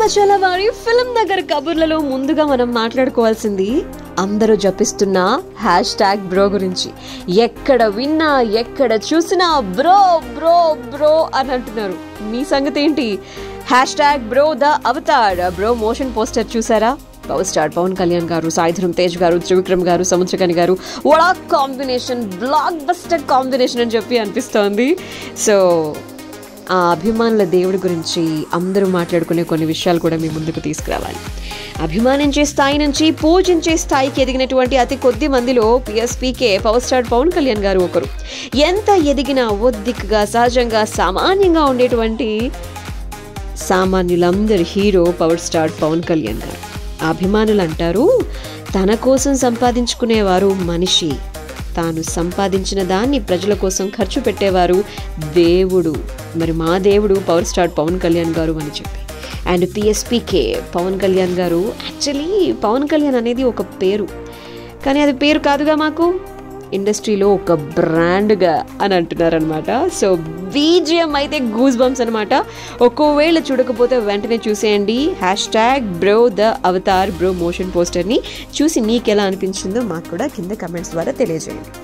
మసాలా వారి ఫిల్మ్ దగ్గర కబుర్లలో ముందుగా మనం మాట్లాడుకోవాల్సింది అందరూ జపిస్తున్న హ్యాష్ ట్యాగ్ బ్రో గురించి ఎక్కడ విన్నా ఎక్కడ చూసినా బ్రో బ్రో బ్రో అని అంటున్నారు మీ సంగతి ఏంటి hashtag bro the avatar bro motion poster చూసారా పవర్ స్టార్ పవన్ కళ్యాణ్ గారు సాయిధరం తేజ్ గారు త్రివిక్రమ్ గారు సముద్రకని గారు వడా కాంబినేషన్ బ్లాక్ బస్టర్ కాంబినేషన్ అని చెప్పి అనిపిస్తోంది సో ఆ అభిమానుల దేవుడి గురించి అందరూ మాట్లాడుకునే కొన్ని విషయాలు కూడా మీ ముందుకు తీసుకురావాలి అభిమానించే స్థాయి నుంచి పూజించే స్థాయికి ఎదిగినటువంటి అతి కొద్ది మందిలో PSPK power star Pawan Kalyan garu ఒకరు ఎంత ఎదిగినా ఒద్దికగా సహజంగా సామాన్యంగా ఉండేటువంటి సామాన్యులందరి hero power star Pawan Kalyan garu అభిమానులు అంటారు తన కోసం సంపాదించుకునేవారు మనిషి తాను సంపాదించిన దాన్ని ప్రజల కోసం ఖర్చు పెట్టేవారు దేవుడు మరి మా దేవుడు పవర్ స్టార్ పవన్ కళ్యాణ్ గారు అని చెప్పి అండ్ పిఎస్పీకే పవన్ కళ్యాణ్ గారు యాక్చువల్లీ పవన్ కళ్యాణ్ అనేది ఒక పేరు కానీ అది పేరు కాదుగా మాకు ఇండస్ట్రీలో ఒక బ్రాండ్గా అని అంటున్నారనమాట సో బీజిఎం అయితే గూస్ బంప్స్ అనమాట ఒక్కోవేళ చూడకపోతే వెంటనే చూసేయండి hashtag bro the avatar bro motion పోస్టర్ని చూసి మీకు ఎలా అనిపించిందో మాకు కూడా కింద కమెంట్స్ ద్వారా తెలియజేయండి